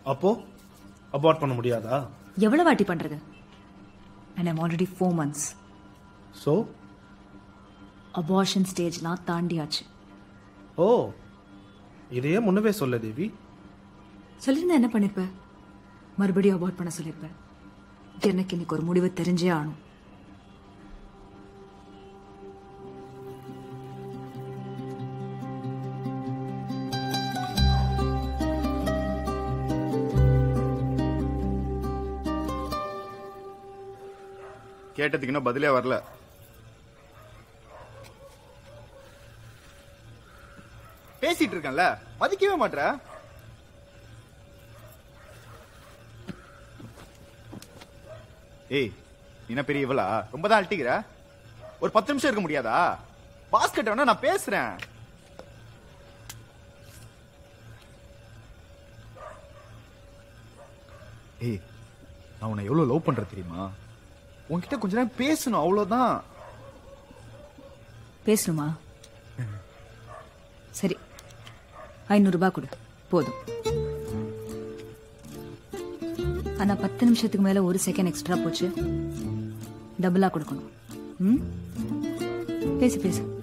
அப்போ அபார்ட் பண்ண முடியாதா எவ்வளவு வாட்டி பண்றது and I'm already four months so abortion ஸ்டேஜ்லாம் தாண்டியாச்சு ஓ இதையே முன்னவே சொல்ல தேவி சொல்லியிருந்தா என்ன பண்ணிருப்ப மறுபடியும் அபார்ட் பண்ண சொல்லியிருப்ப எனக்கு இன்னைக்கு ஒரு முடிவு தெரிஞ்சே ஆகணும் கேட்டதுக்கு இன்னும் பதிலே வரல பேசிட்டு இருக்கேன்ல மதிக்கவே மாட்ற ஏய் நீ என்ன பெரிய இவளா ரொம்ப தான் அழட்டிக்கிற ஒரு பத்து நிமிஷம் இருக்க முடியாதா பாஸ்கெட் வேணா நான் பேசுறேன் ஏய் நான் உன்னை எவ்வளவு லவ் பண்ற தெரியுமா உன்கிட்ட கொஞ்ச நேரம் பேசணும் அவ்வளவுதான் பேசணுமா சரி ஐநூறு ரூபாய் கொடு போதும் ஆனா பத்து நிமிஷத்துக்கு மேல ஒரு செகண்ட் எக்ஸ்ட்ரா போச்சு டபுளா கொடுக்கணும் ம் பேசு பேசு